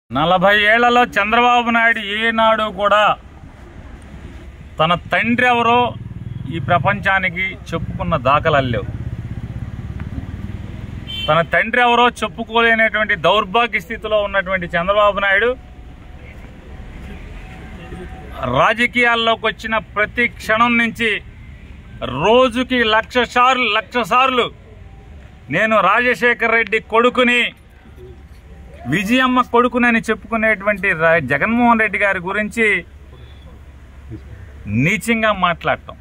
నలభై ఏళ్లలో చంద్రబాబు నాయుడు ఏనాడు కూడా తన తండ్రి ఎవరో ఈ ప్రపంచానికి చెప్పుకున్న దాఖలాలు లేవు తన తండ్రి ఎవరో చెప్పుకోలేనటువంటి దౌర్భాగ్య స్థితిలో ఉన్నటువంటి చంద్రబాబు నాయుడు రాజకీయాల్లోకి వచ్చిన ప్రతి క్షణం నుంచి రోజుకి లక్ష సార్లు లక్ష సార్లు నేను రాజశేఖర్ రెడ్డి కొడుకుని విజయమ్మ కొడుకునని చెప్పుకునేటువంటి రా- జగన్మోహన్ రెడ్డి గారి గురించి నీచంగా మాట్లాడటం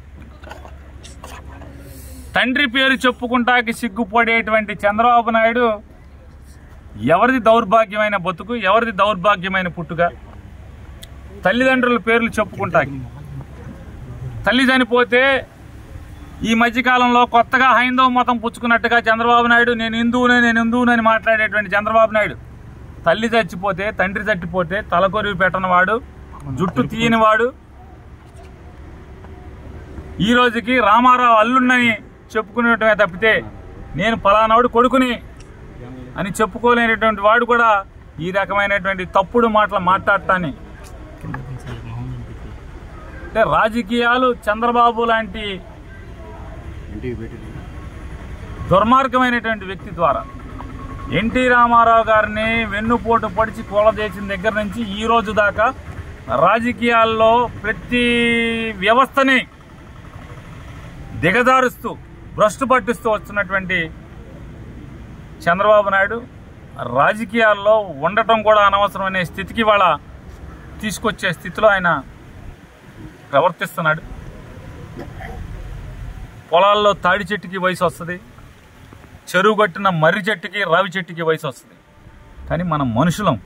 తండ్రి పేరు చెప్పుకుంటాకి సిగ్గుపడేటువంటి చంద్రబాబు నాయుడు ఎవరిది దౌర్భాగ్యమైన బతుకు ఎవరిది దౌర్భాగ్యమైన పుట్టుక తల్లిదండ్రుల పేర్లు చెప్పుకుంటాకి తల్లి చనిపోతే ఈ మధ్యకాలంలో కొత్తగా హైందవ మతం పుచ్చుకున్నట్టుగా చంద్రబాబు నాయుడు నేను హిందువునే నేను హిందువునని మాట్లాడేటువంటి చంద్రబాబు నాయుడు తల్లి చచ్చిపోతే తండ్రి చచ్చిపోతే తలకొరివి పెట్టనివాడు జుట్టు తీయనివాడు ఈ రోజుకి రామారావు అల్లున్నని చెప్పుకునేటమే తప్పితే నేను పలానాడు కొడుకుని అని చెప్పుకోలేనటువంటి వాడు కూడా ఈ రకమైనటువంటి తప్పుడు మాటలు మాట్లాడటాన్ని అంటే రాజకీయాలు చంద్రబాబు లాంటి దుర్మార్గమైనటువంటి వ్యక్తి ద్వారా ఎన్టీ రామారావు గారిని వెన్నుపోటు పడిచి కూలదేసిన దగ్గర నుంచి ఈ రోజు దాకా రాజకీయాల్లో ప్రతి వ్యవస్థని దిగజారుస్తూ భ్రష్టు పట్టిస్తూ వస్తున్నటువంటి చంద్రబాబు నాయుడు రాజకీయాల్లో ఉండటం కూడా అనవసరం అనే స్థితికి వాళ్ళ తీసుకొచ్చే స్థితిలో ఆయన ప్రవర్తిస్తున్నాడు పొలాల్లో తాడి చెట్టుకి వయసు వస్తుంది చెరువు కట్టిన మర్రి చెట్టుకి రావి చెట్టుకి వయసు వస్తుంది కానీ మనం మనుషులం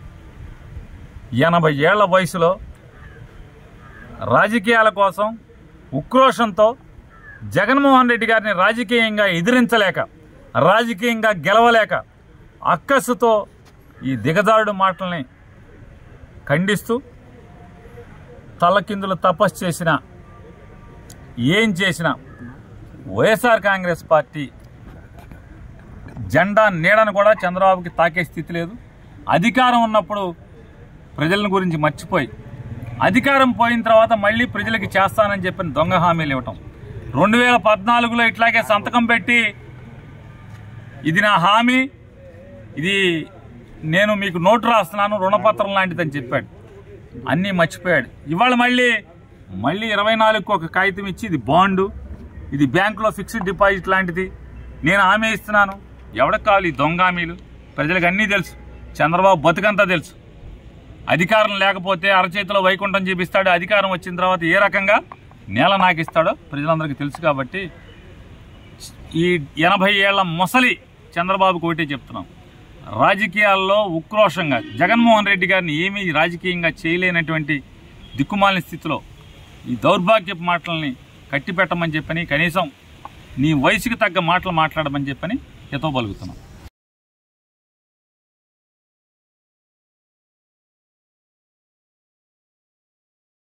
ఎనభై ఏళ్ల వయసులో రాజకీయాల కోసం ఉక్రోషంతో జగన్మోహన్ రెడ్డి గారిని రాజకీయంగా ఎదిరించలేక రాజకీయంగా గెలవలేక అక్కస్సుతో ఈ దిగజారుడు మాటల్ని ఖండిస్తూ తలకిందులు తపస్సు చేసిన ఏం చేసినా వైఎస్ఆర్ కాంగ్రెస్ పార్టీ జెండా నీడను కూడా చంద్రబాబుకి తాకే స్థితి లేదు అధికారం ఉన్నప్పుడు ప్రజల గురించి మర్చిపోయి అధికారం పోయిన తర్వాత మళ్ళీ ప్రజలకి చేస్తానని చెప్పిన దొంగ హామీలు ఇవ్వటం రెండు వేల పద్నాలుగులో ఇట్లాగే సంతకం పెట్టి ఇది నా హామీ ఇది నేను మీకు నోటు రాస్తున్నాను రుణపత్రం లాంటిదని చెప్పాడు అన్నీ మర్చిపోయాడు ఇవాళ మళ్ళీ మళ్ళీ ఇరవై నాలుగుకి ఒక కాగితం ఇచ్చి ఇది బాండు ఇది బ్యాంకులో ఫిక్స్డ్ డిపాజిట్ లాంటిది నేను హామీ ఇస్తున్నాను ఎవరికి కావాలి ఈ దొంగ హామీలు ప్రజలకు అన్నీ తెలుసు చంద్రబాబు బతుకంతా తెలుసు అధికారం లేకపోతే అరచేతిలో వైకుంఠం చూపిస్తాడు అధికారం వచ్చిన తర్వాత ఏ రకంగా నేల నాకిస్తాడో ప్రజలందరికీ తెలుసు కాబట్టి ఈ ఎనభై ఏళ్ల ముసలి చంద్రబాబుకు ఒకటే చెప్తున్నాం రాజకీయాల్లో ఉక్రోషంగా జగన్మోహన్ రెడ్డి గారిని ఏమీ రాజకీయంగా చేయలేనటువంటి దిక్కుమాలిన స్థితిలో ఈ దౌర్భాగ్యపు మాటల్ని కట్టిపెట్టమని చెప్పని కనీసం నీ వయసుకి తగ్గ మాటలు మాట్లాడమని చెప్పని హితవు పలుకుతున్నాం